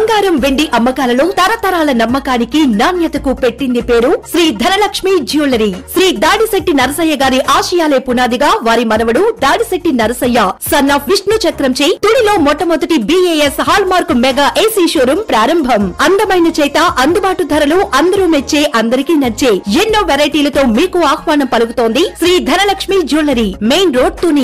బంగారం వెండి అమ్మకాలలో తరతరాల నమ్మకానికి నాణ్యతకు పెట్టింది పేరు శ్రీ ధనలక్ష్మి జ్యువెలరీ శ్రీ దాడిశెట్టి నరసయ్య గారి ఆశయాలే పునాదిగా వారి మనవడు దాడిశెట్టి నరసయ్య సన్ ఆఫ్ విష్ణు చక్రంచే తుడిలో మొట్టమొదటి BIS hallmark mega AC showroom ప్రారంభం అందమైన చేత అందుబాటు ధరలు అందరూ మెచ్చే అందరికీ నచ్చే ఎన్నో వెరైటీలతో మీకు ఆహ్వానం పలుకుతోంది Shri Dhanalakshmi jewellery main road Tuni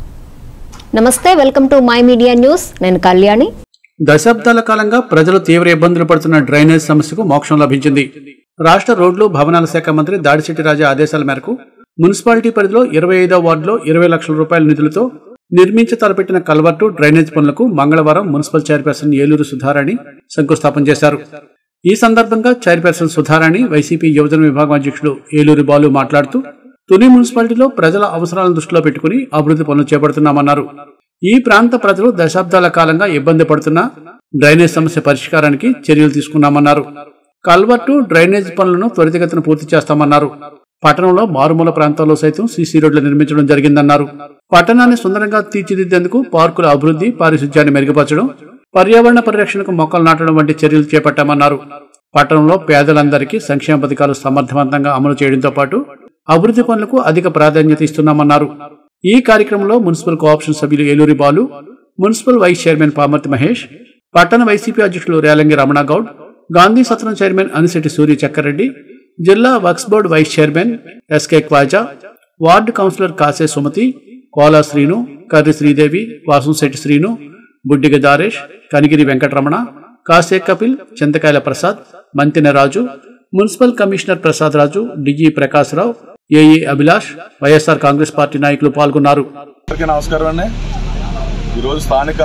నమస్తే welcome to my media news నేను కళ్యాణి దశాబ్దాల కాలంగా ప్రజలు తీవ్ర ఇబ్బందులు పడుతున్న డ్రైనేజ్ సమస్యకు మోక్షం లభించింది రాష్ట్ర రోడ్లు భవనాల శాఖ మంత్రి దాడిశెట్టి రాజా ఆదేశాల మేరకు మున్సిపాలిటీ పరిధిలో ఇరవై ఐదో వార్డులో ఇరవై లక్షల రూపాయల నిధులతో నిర్మించి తలపెట్టిన కల్వర్టు డ్రైనేజ్ పనులకు మంగళవారం మున్సిపల్ చైర్పర్సన్ ఏలూరు సుధారాణి శంకుస్థాపన చేశారు ఈ సందర్భంగా చైర్పర్సన్ సుధారాణి వైసీపీ యువజన విభాగం అధ్యక్షుడు ఏలూరు బాలు మాట్లాడుతూ తుని మున్సిపాలిటీలో ప్రజల అవసరాలను దృష్టిలో పెట్టుకుని అభివృద్ధి పనులు చేపడుతున్నామన్నారు ఈ ప్రాంత ప్రజలు దశాబ్దాల కాలంగా ఇబ్బంది పడుతున్న డ్రైనేజ్ సమస్య పరిష్కారానికి చర్యలు తీసుకున్నామన్నారు కల్వర్టు డ్రైనేజ్ పనులను త్వరితగతిన పూర్తి చేస్తామన్నారు పట్టణంలో మారుమూల ప్రాంతాల్లో సైతం సీసీ రోడ్లు నిర్మించడం జరిగిందన్నారు పట్టణాన్ని సుందరంగా తీర్చిదిద్దేందుకు పార్కుల అభివృద్ధి పారిశుధ్యాన్ని మెరుగుపరచడం పర్యావరణ పరిరక్షణకు మొక్కలు నాటడం వంటి చర్యలు చేపట్టామన్నారు పట్టణంలో పేదలందరికీ సంక్షేమ పథకాలు సమర్థవంతంగా అమలు చేయడంతో పాటు అభివృద్ధి పనులకు అధిక ప్రాధాన్యత ఇస్తున్నామన్నారు ఈ కార్యక్రమంలో మున్సిపల్ కోఆప్షన్ సభ్యులు Eluri Balu municipal vice chairman Pamarthi Mahesh పట్టణ వైసీపీ అధ్యక్షులు రేలంగి రమణగౌడ్ గాంధీ సత్రం చైర్మన్ అనిశెట్టి సూర్య చక్కెరెడ్డి జిల్లా Wakf board vice chairman SK Khaja ward councillor Kase Sumathi Kola Srinu Karri Sridevi Vasamsetti Srinu బుడ్డిగ దారేష్ Kanigiri Venkataramana Kase Kapil Chintakayala Prasad Mantena Raju municipal commissioner Prasad Raju DG Prakasharao AE Abhilash YSR Congress party నాయకులు పాల్గొన్నారు అందరికీ నమస్కారం అండి ఈరోజు స్థానిక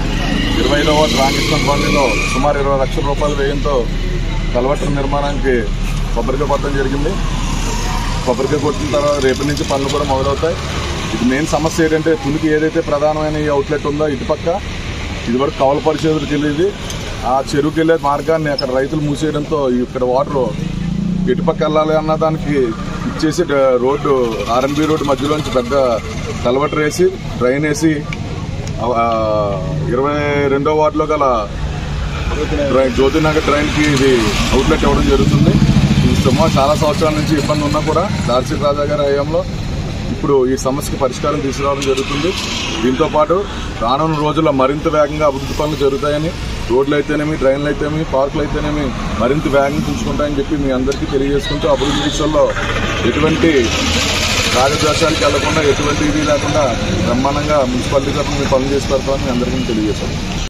ఇరవై ఐదవ రామకృష్ణ కాలనీలో సుమారు ఇరవై లక్షల రూపాయల వ్యయంతో కలవటర్ నిర్మాణానికి కొబ్బరికాయ కొట్టడం జరిగింది కొబ్బరికాయ కొట్టిన తర్వాత రేపటి నుంచి పనులు కూడా మొదలవుతాయి ఇది మెయిన్ సమస్య ఏంటంటే తునికి ఏదైతే ప్రధానమైన ఈ అవుట్లెట్ ఉందో ఇటుపక్క ఇది వరకు కవల పరిశోధనకి వెళ్ళేది ఆ చెరువుకి వెళ్ళే మార్గాన్ని అక్కడ రైతులు మూసేయడంతో ఇక్కడ వాటర్ ఎటుపక్క వెళ్ళాలి అన్న దానికి ఇచ్చేసి డ- రోడ్డు ఆర్ఎన్బి రోడ్డు మధ్యలోంచి పెద్ద కలవటర్ వేసి డ్రైన్ వేసి ఆ, ఇరవై రెండో వార్డులో గల డ్రైన్ జ్యోతినగర్ డ్రైన్కి ఇది అవుట్లెట్ ఇవ్వడం జరుగుతుంది ఇది సుమారు చాలా సంవత్సరాల నుంచి ఇబ్బంది ఉన్నా కూడా దార్శి రాజా గారి హయాంలో ఇప్పుడు ఈ సమస్యకి పరిష్కారం తీసుకురావడం జరుగుతుంది దీంతో పాటు రానున్న రోజుల్లో మరింత వేగంగా అభివృద్ధి పనులు జరుగుతాయని రోడ్లు అయితేనేమి డ్రైన్లు అయితేనేమి పార్కులు అయితేనేమి మరింత వేగంగా చూసుకుంటాయని చెప్పి మీ అందరికీ తెలియజేసుకుంటూ అభివృద్ధి విషయంలో ఎటువంటి రాజదోషాలకు వెళ్లకుండా ఎటువంటి ఇది లేకుండా బ్రహ్మాండంగా మున్సిపాలిటీ తరఫున మేము పనులు చేసి పెడతామని మీ అందరికీ తెలియజేస్తాం